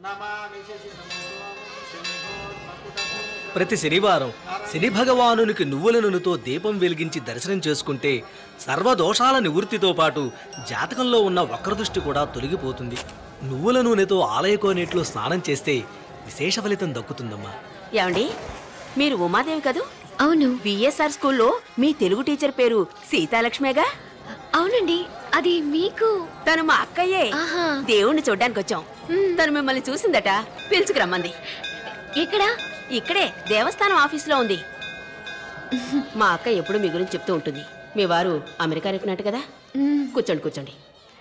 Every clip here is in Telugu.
ప్రతి శనివారం శని భగవానునికి నువ్వుల నూనెతో దీపం వెలిగించి దర్శనం చేసుకుంటే సర్వదోషాల నివృత్తితో పాటు జాతకంలో ఉన్న వక్రదృష్టి కూడా తొలగిపోతుంది నువ్వుల నూనెతో ఆలయకోనేట్లో స్నానం చేస్తే విశేష ఫలితం దక్కుతుందమ్మా ఏమండి మీరు ఉమాదేవి కదూ అవును బిఎస్ఆర్ స్కూల్లో మీ తెలుగు టీచర్ పేరు సీతాలక్ష్మేగా అవునండి అది మీకు తను మా అక్కయ్యే ఆహా. దేవుణ్ణి చూడ్డానికి వచ్చాం తను మిమ్మల్ని చూసిందట పిలుచుకురమ్మంది ఎక్కడా ఇక్కడే దేవస్థానం ఆఫీసులో ఉంది మా అక్క ఎప్పుడు మీ గురించి చెప్తూ ఉంటుంది మీ వారు అమెరికా రేపినట్టు కదా కూర్చోండి కూర్చోండి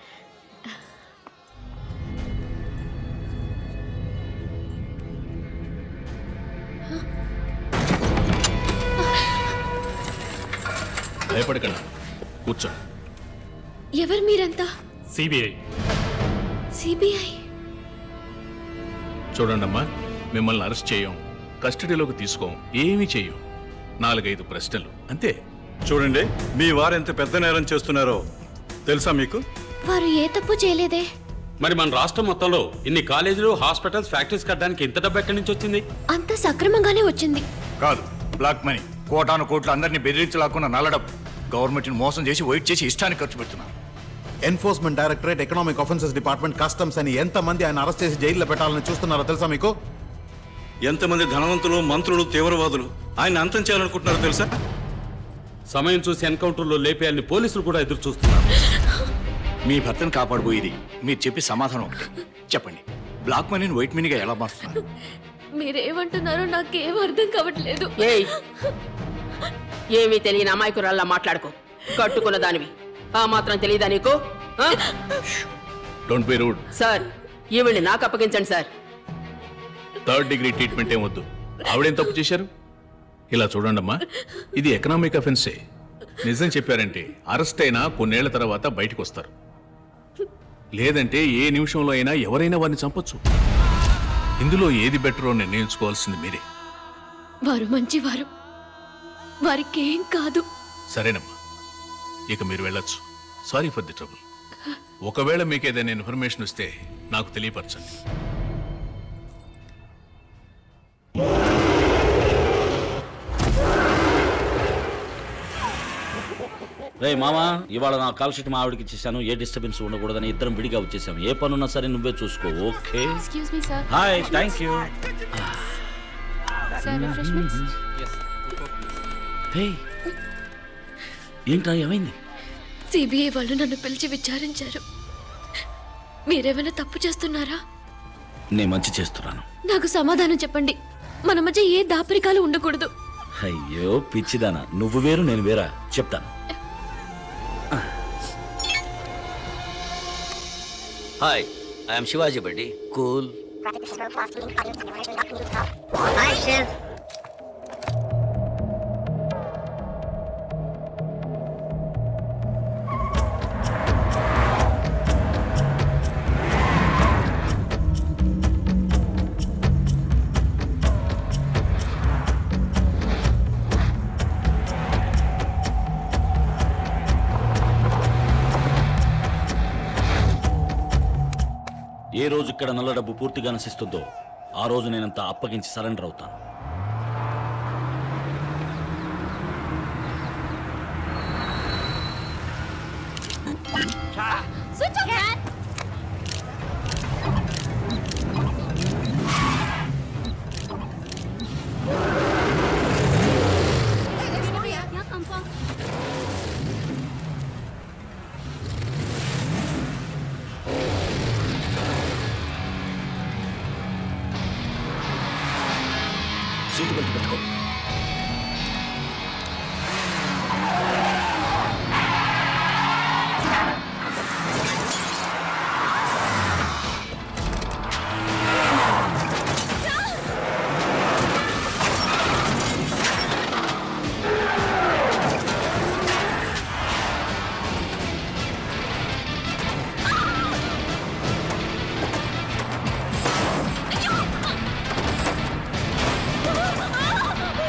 భయపడకండి కూర్చోండి ఎవరు మీరంతా సిబిఐ సిబిఐ చూడండమ్మా మిమ్మల్ని అరెస్ట్ చేయం కస్టడీలోకి తీసుకోం ఏమీ చెయ్యం నాలుగైదు ప్రశ్నలు అంతే చూడండి మీ వారు ఎంత పెద్ద నేరం చేస్తున్నారో తెలుసా మీకు వారు ఏ తప్పు చేయలేదే మరి మన రాష్ట్రం మొత్తంలో ఇన్ని కాలేజీలు హాస్పిటల్స్ ఫ్యాక్టరీస్ కట్టడానికి ఇంత డబ్బు ఎక్కడి నుంచి వచ్చింది అంత సక్రమంగానే వచ్చింది కాదు బ్లాక్ మనీ కోటాను కోట్లు అందరినీ బెదిరించలాక్కున్న నల్లడబ్బు గవర్నమెంట్ని మోసం చేసి వైట్ చేసి ఇష్టానికి ఖర్చు పెడుతున్నారు Enforcement Directorate Economic Offences Department Customs అని ఎంతమంది ఆయన అరెస్ట్ చేసి జైల్లో పెట్టాలని చూస్తున్నారో తెలుసా మీకు ఎంతమంది ధనవంతులు మంత్రులు తీవ్రవాదులు ఆయన అంతం చేయాలనుకుంటున్నారో తెలుసా సమయం చూసి ఎన్కౌంటర్లో లేపేయాలని పోలీసులు కూడా ఎదురు చూస్తున్నారు మీ భర్తను కాపాడబోయేది మీరు చెప్పి సమాధానం ఒకటి చెప్పండి బ్లాక్ మనీని వైట్ మనీగా ఎలా మారుస్తున్నారు మీరేమంటున్నారో నాకేం అర్థం కావట్లేదు ఏయ్ ఏమీ తెలియని అమాయకురాల్లా మాట్లాడుకో కట్టుకున్న దానివి ఆ మాత్రం తెలియదా నీకు ఆ? డోంట్ బి రూడ్ సార్ ఈవిడ్ని నాకు అప్పగించండి సార్ థర్డ్ డిగ్రీ ట్రీట్మెంట్ ఏం వద్దు ఆవిడేం తప్పు చేశారు ఇలా చూడండమ్మా ఇది ఎకనామిక్ అఫెన్సే నిజం చెప్పారంటే అరెస్ట్ అయినా కొన్నేళ్ల తర్వాత బయటకు వస్తారు లేదంటే ఏ నిమిషంలో అయినా ఎవరైనా వారిని చంపొచ్చు ఇందులో ఏది బెటరో నిర్ణయించుకోవాల్సింది మీరే వారు మంచివారు వారికేం కాదు సరేనమ్మా ఇక మీరు వెళ్ళొచ్చు సారీ ఫర్ ది ట్రబుల్ ఒకవేళ మీకు ఏదైనా ఇన్ఫర్మేషన్ వస్తే నాకు తెలియపరచండి రే మామా ఇవాళ నా కాల్ షీట్ మా ఆవిడకి ఇచ్చేసాను ఏ డిస్టర్బెన్స్ ఉండకూడదని ఇద్దరం విడిగా వచ్చేసాం ఏ పనున్నా సరే నువ్వే చూసుకో okay excuse me sir hi thank you sir refreshments hey ఏంట్రా ఏమైంది సిబిఐ వాళ్ళు నన్ను పిలిచి విచారించారు మీరేమైనా తప్పు చేస్తున్నారా నేను మంచి చేస్తున్నాను నాకు సమాధానం చెప్పండి మన మధ్య ఏ దాపరికాలు ఉండకూడదు అయ్యో పిచ్చిదానా నువ్వు వేరు నేను వేరా చెప్తాను hi I'm Shivaji buddy cool ఏ రోజు ఇక్కడ నల్ల డబ్బు పూర్తిగా నశిస్తుందో ఆ రోజు నేనంతా అప్పగించి సరెండర్ అవుతాను సీటు బెల్ట్ పెట్టుకో ఆ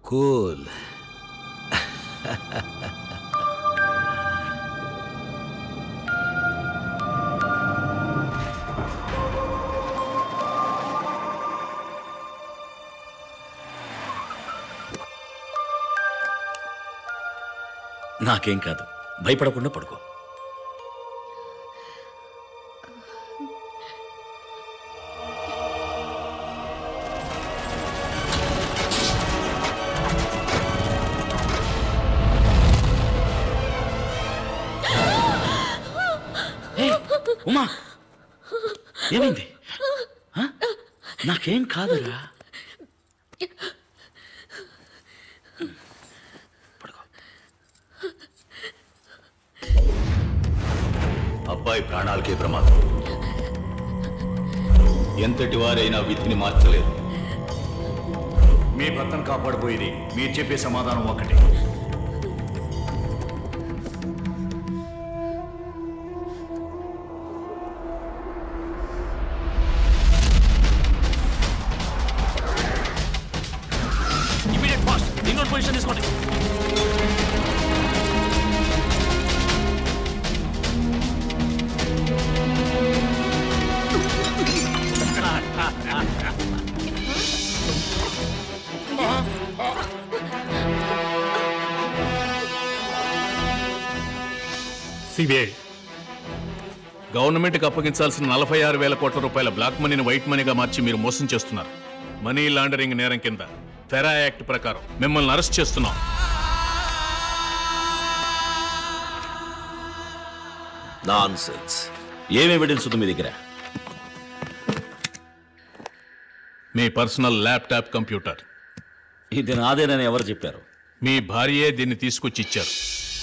కూల్ నాకేం కాదు భయపడకుండా పడుకో ఏయ్, ఉమా ఏమైంది ఆ? నాకేం కాదురా అబ్బాయి ప్రాణాలకే ప్రమాదం ఎంతటి వారైనా విధిని మార్చలేదు మీ భర్తను కాపాడబోయేది మీరు చెప్పే సమాధానం ఒకటి ఇమీడియట్ ఫాస్ట్ ఇంకోటి పొజిషన్ తీసుకోండి సిబిఐ గవర్నమెంట్కి అప్పగించాల్సిన నలభై ఆరు వేల కోట్ల రూపాయల బ్లాక్ మనీని వైట్ మనీగా మార్చి మీరు మోసం చేస్తున్నారు మనీ లాండరింగ్ నేరం కింద ఫెరా యాక్ట్ ప్రకారం మిమ్మల్ని అరెస్ట్ చేస్తున్నాం నాన్ సెన్స్ ఏం ఎవిడెన్స్ ఉంది మీ దగ్గర మీ పర్సనల్ ల్యాప్టాప్ కంప్యూటర్ ఇది నాదేనని ఎవరు చెప్పారు మీ భార్యే దీన్ని తీసుకొచ్చి ఇచ్చారు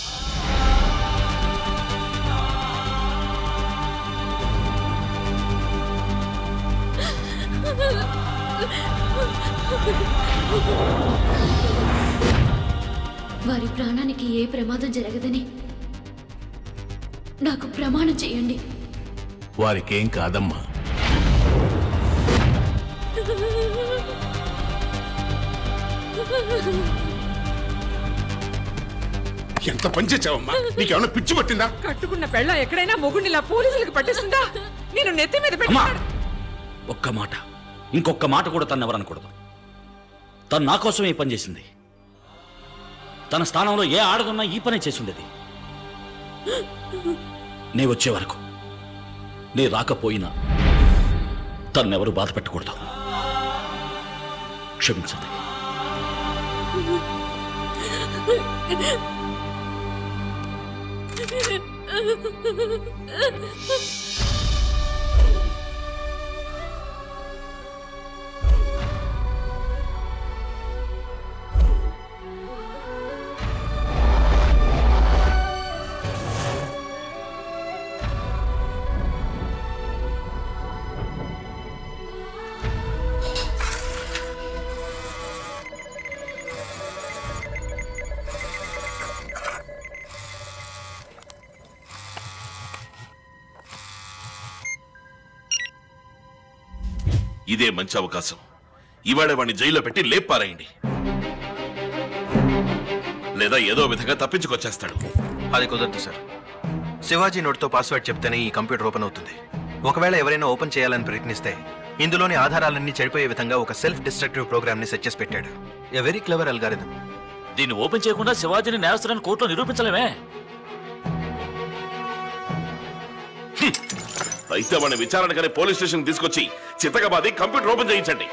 వారి ప్రాణానికి ఏ ప్రమాదం జరగదని నాకు ప్రమాణం చేయండి వారికేం కాదమ్మా ఎంత పని చేసావమ్మా నీకేమైనా పిచ్చి పట్టిందా కట్టుకున్న పెళ్ళ ఎక్కడైనా మొగుడిని ఇలా పోలీసులకు పట్టిస్తుందా నేను నెత్తి మీద పెట్టి ఒక్క మాట ఇంకొక్క మాట కూడా తను ఎవరనకూడదు తను నా కోసం ఈ పని చేసింది తన స్థానంలో ఏ ఆడదున్నా ఈ పనే చేసి ఉండేది నే వచ్చే వరకు నే రాకపోయినా తన్నెవరు బాధ పెట్టకూడదు క్షమించండి ఇదే మంచి అవకాశం ఇవాళ వాడిని జైల్లో పెట్టి లేపారాయండి లేదా ఏదో విధంగా తప్పించుకొచ్చేస్తాడు అది కుదరదు సార్ శివాజీ నోట్తో పాస్వర్డ్ చెప్తేనే ఈ కంప్యూటర్ ఓపెన్ అవుతుంది ఒకవేళ ఎవరైనా ఓపెన్ చేయాలని ప్రయత్నిస్తే ఇందులోని ఆధారాలన్నీ చెడిపోయే విధంగా ఒక సెల్ఫ్ డిస్ట్రక్టివ్ ప్రోగ్రామ్ ని సెట్ చేసి పెట్టాడు ఎ వెరీ క్లవర్ అల్గారిథం దీన్ని ఓపెన్ చేయకుండా శివాజీని నేరస్తులను కోర్టులో నిరూపించలేమే అయితే వాడిని విచారణకని పోలీస్ స్టేషన్ తీసుకొచ్చి చితకబాది కంప్యూటర్ ఓపెన్ చేయించండి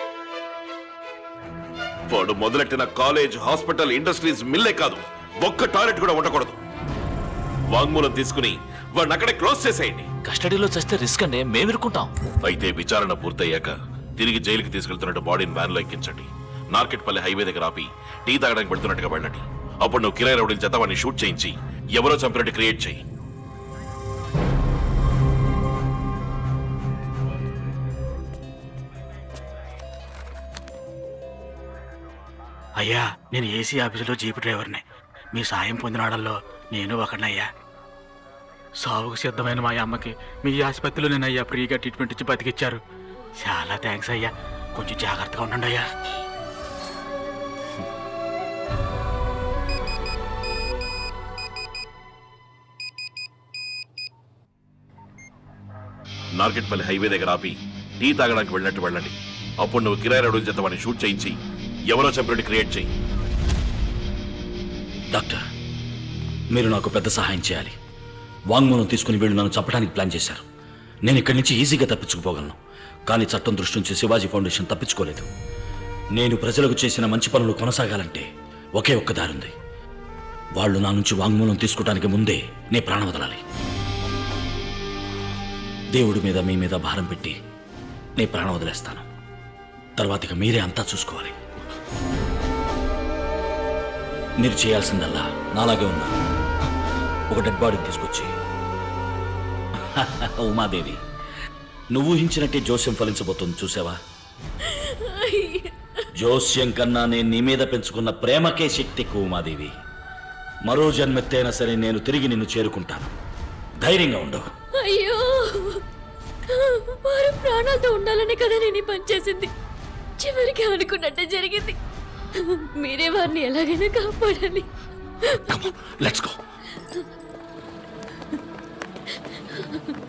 వాడు మొదలెట్టిన కాలేజ్ హాస్పిటల్ ఇండస్ట్రీస్ మిల్లే కాదు ఒక్క టాయిలెట్ కూడా ఉండకూడదు వాంగ్మూలం తీసుకుని వాడిని అక్కడే క్లోజ్ చేసేయండి కస్టడీలో చస్తే రిస్క్ అండి మేము ఇరుక్కుంటాం అయితే విచారణ పూర్తయ్యాక తిరిగి జైలుకి తీసుకెళ్తున్నట్టు బాడీని వ్యాన్ లో ఎక్కించండి నార్కెట్పల్లి హైవే దగ్గర ఆపి టీ తాగడానికి వెళ్తున్నట్టుగా వెళ్ళండి అప్పుడు నువ్వు కిరాయి రౌడీల చేత వాడిని షూట్ చేయించి ఎవరో చంపినట్టు క్రియేట్ చేయి అయ్యా నేను ఏసీ ఆఫీసులో జీపు డ్రైవర్ని మీ సాయం పొందినాడల్లో నేను ఒకనయ్యా సావుకు సిద్ధమైన మా అమ్మకి మీ ఆసుపత్రిలో నేను అయ్యా ఫ్రీగా ట్రీట్మెంట్ ఇచ్చి బతికిచ్చారు చాలా థ్యాంక్స్ అయ్యా కొంచెం జాగ్రత్తగా ఉండండి అయ్యా నార్కెట్పల్లి హైవే దగ్గర ఆపి టీ తాగడానికి వెళ్ళినట్టు వెళ్ళండి అప్పుడు నువ్వు కిరాయి రౌడీల చేత వాడిని షూట్ చేయించి ఎవరో చంపినట్టు క్రియేట్ చేయి డాక్టర్ మీరు నాకు పెద్ద సహాయం చేయాలి వాంగ్మూలం తీసుకుని వీళ్ళు నన్ను చంపడానికి ప్లాన్ చేశారు నేను ఇక్కడి నుంచి ఈజీగా తప్పించుకుపోగలను కానీ చట్టం దృష్టి నుంచి శివాజీ ఫౌండేషన్ తప్పించుకోలేదు నేను ప్రజలకు చేసిన మంచి పనులు కొనసాగాలంటే ఒకే ఒక్క దారుంది వాళ్ళు నా నుంచి వాంగ్మూలం తీసుకోవడానికి ముందే నే ప్రాణం వదలాలి దేవుడి మీద మీ మీద భారం పెట్టి నే ప్రాణం వదిలేస్తాను తర్వాత ఇక మీరే అంతా చూసుకోవాలి మీరు చేయాల్సిందల్లా నాలాగే ఉన్నా ఒక డెడ్ బాడీని తీసుకొచ్చి ఉమాదేవి నువ్వు ఊహించినట్టే జోస్యం ఫలించబోతుంది చూసావా జోస్యం కన్నా నేను నీ మీద పెంచుకున్న ప్రేమకే శక్తి ఎక్కువ ఉమాదేవి మరో జన్మెత్తైనా సరే నేను తిరిగి నిన్ను చేరుకుంటాను ధైర్యంగా ఉండవు అయ్యో వారు ప్రాణాలతో ఉండాలనే కదా నేను ఈ పని చేసింది చివరికి అనుకున్నట్టే జరిగింది మీరే వారిని ఎలాగైనా కాపాడాలి లెట్స్ గో